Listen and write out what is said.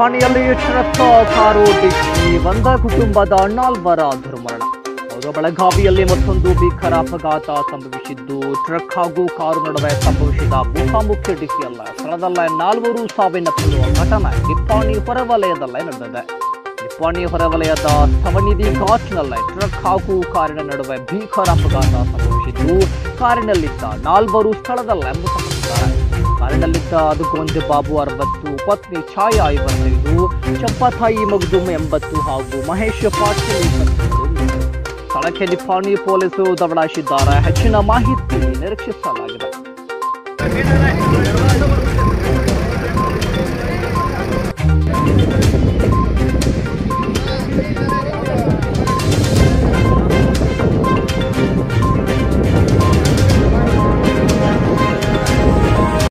ನಿಪ್ಪಾಣಿಯಲ್ಲಿ truck car ಡಿಕ್ಕಿ ಒಂದ ಕುಟುಂಬದ ನಾಲ್ವರ ದುರ್ಮರಣ ಹೌದು ಬೆಳಗಾವಿಯಲ್ಲಿ ಮತ್ತೊಂದು ಭೀಕರ ಅಪಘಾತ ಸಂಭವಿಸಿದ್ದು ಟ್ರಕ್ ಹಾಗೂ ಕಾರು ನಡುವೆ ಸಂಭವಿಸಿದ ಮುಖಾಮುಖಿ ಡಿಕ್ಕಿಯಲ್ಲ ಸ್ಥಳದಲ್ಲೇ ನಾಲ್ವರು ಸಾವಿನಪ್ಪಿರುವ ಘಟನೆ ನಿಪ್ಪಾಣಿ ಹೊರವಲಯದಲ್ಲೇ ನಡೆದಿದೆ ನಿಪ್ಪಾಣಿ ಹೊರವಲಯದ ಸವನಿಧಿ ಘಾಟ್ನಲ್ಲೇ ಟ್ರಕ್ ಹಾಗೂ ಕಾರಿನ ನಡುವೆ ಭೀಕರ ಅಪಘಾತ ಸಂಭವಿಸಿದ್ದು ಕಾರಿನಲ್ಲಿದ್ದ ನಾಲ್ವರು ಸ್ಥಳದಲ್ಲೇ ಮೃತಪಟ್ಟಿದ್ದಾರೆ ಕಾರಿನಲ್ಲಿದ್ದ ಅದುಗೊಂದೆ ಬಾಬು ಅರವತ್ತು ಪತ್ನಿ ಛಾಯಾ ಐವತ್ತೈದು ಚಂಪಾತಾಯಿ ಮಗ್ದುಮ್ ಎಂಬತ್ತು ಹಾಗೂ ಮಹೇಶ್ ಪಾಟೀಲ್ ಇಪ್ಪತ್ಮೂರು ಮೃತರು. ಸ್ಥಳಕ್ಕೆ ನಿಪ್ಪಾಣಿ ಪೊಲೀಸರು ದವಡಾಯಿಸಿದ್ದಾರೆ ಹೆಚ್ಚಿನ ಮಾಹಿತಿ ನಿರೀಕ್ಷಿಸಲಾಗಿದೆ